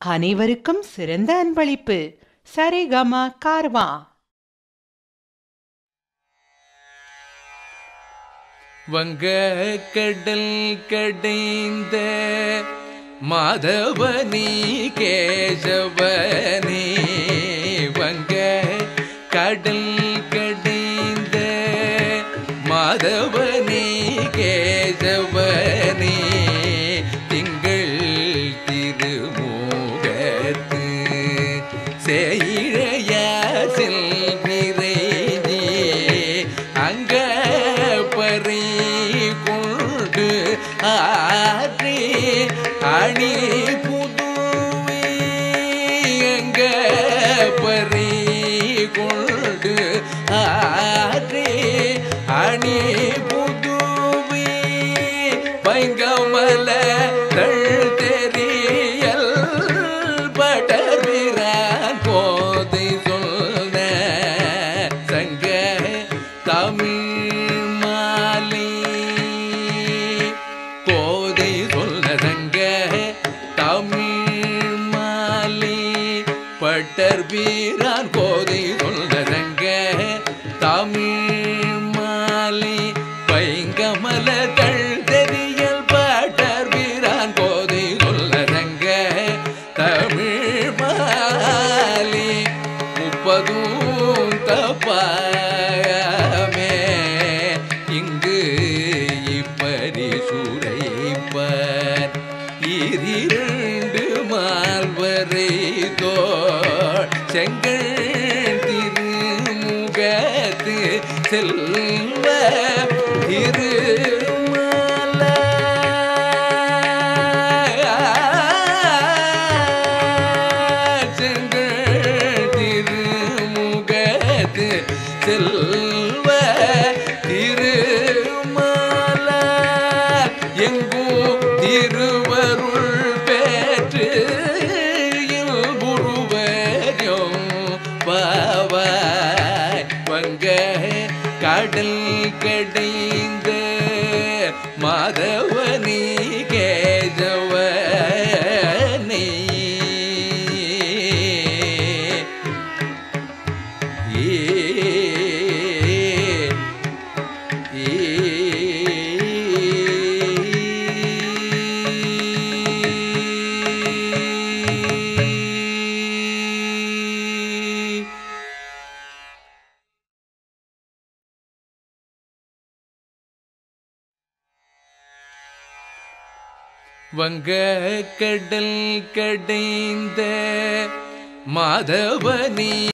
அனைவருக்கும் சிறந்த அன்பளிப்பு சரிகமா கார்வா வங்க கடல் கடைந்த மாதவனி கேசவனே வங்க கடல் கடைந்த மாதவனி கேசவனே திங்கள் திருமூகத்து செய்ழைய செல்விரை அங்க பறி கொண்டு ஆற்றி அணி புதுவை அங்க பறி கொண்டு ஆற்றி அணி புதுவை பைங்கமல தள் தெரியல் படர்விரான் போதை சொன்ன சங்க தமிழ் மாலை போதை சொல்ல சங்க தமிழ் மாலை பட்டர் வீரான் கோதை சொல்ல சங்க தமிழ் மாலை பைங்கமல தள் தெரியல் பட்டர் வீரான் கோதை சொல்ல சங்க தமிழ் மாலை முப்பதும் தப்பாமே இங்கு இப்பரி சுரைப்பர் இரிரண்டு மால்வரை தோள் செங்கல் திருமுகத்து செல்வ திருமல செங்கல் திருமுகத்து செல்வ திருமல எங்கும் திருவருள் பெற்று குருவரும் பாவாய் வங்க கடல் கடைந்த மாதவனி கேஜவனே வங்க கடல் கடைந்த மாதவனி